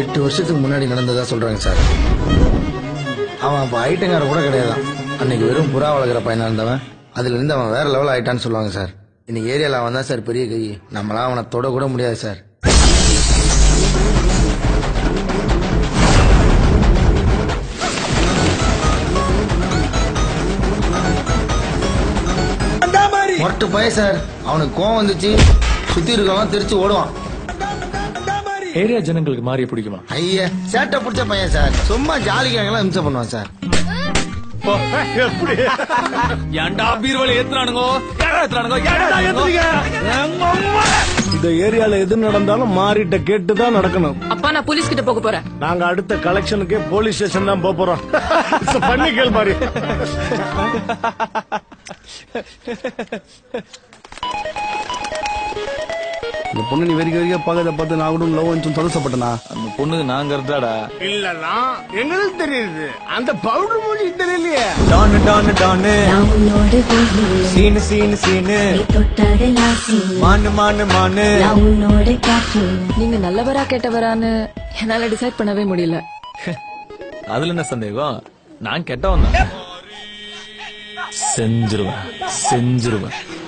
எட்டு வருஷத்துக்கு முன்னாடி நடந்ததா சொல்றாங்க சார் அவன் அப்ப ஐட்டங்கார கூட கிடையாதான் அன்னைக்கு வெறும் புறா வளர்க்குற பையனா இருந்தவன் அதுல இருந்து அவன் வேற லெவல் ஆயிட்டான்னு சொல்லுவாங்க சார் இன்னைக்கு ஏரியால அவன் தான் சார் பெரிய கை நம்மளாம் அவனை தொட கூட முடியாது சார் மொட்டு பய சார் அவனுக்கு கோவம் வந்துச்சு சுத்தி இருக்கவன் தெரிச்சு ஓடுவான் ஏரியா ஜனங்களுக்கு மாறிய பிடிக்குமா ஐயா சேட்டை பிடிச்ச பையன் சார் சும்மா ஜாலிக்காகலாம் இம்சை பண்ணுவான் சார் ஏன்டா பீர்வலை ஏத்துறானுங்கோ ஏடா ஏத்துறானுங்கோ ஏடா ஏத்துறீங்க இந்த ஏரியால எது நடந்தாலும் மாறிட்ட கேட்டு தான் நடக்கணும் அப்பா நான் போலீஸ் கிட்ட போக போறேன் நாங்க அடுத்த கலெக்ஷனுக்கே போலீஸ் ஸ்டேஷன் தான் போக போறோம் பண்ணி கேள் மாதிரி இந்த பொண்ணு நீ வெறிக்க வெறிக்க பாக்கத பார்த்து நான் கூட லவ் வந்து சந்தோஷப்பட்டனா அந்த பொண்ணுக்கு நாங்க இருந்தாடா இல்லன்னா எங்களுக்கு தெரியுது அந்த பவுடர் மூஞ்சி தெரியலையே டான் டான் டானு நான் உன்னோடு போகிறேன் சீனு சீனு சீனு நீ தொட்டதெல்லாம் சீன் மானு மானு மானு நான் உன்னோடு காற்றேன் நீங்க நல்லவரா கெட்டவரான்னு என்னால டிசைட் பண்ணவே முடியல அதுல என்ன சந்தேகம் நான் கெட்டவன் தான் செஞ்சிருவேன் செஞ்சிருவேன்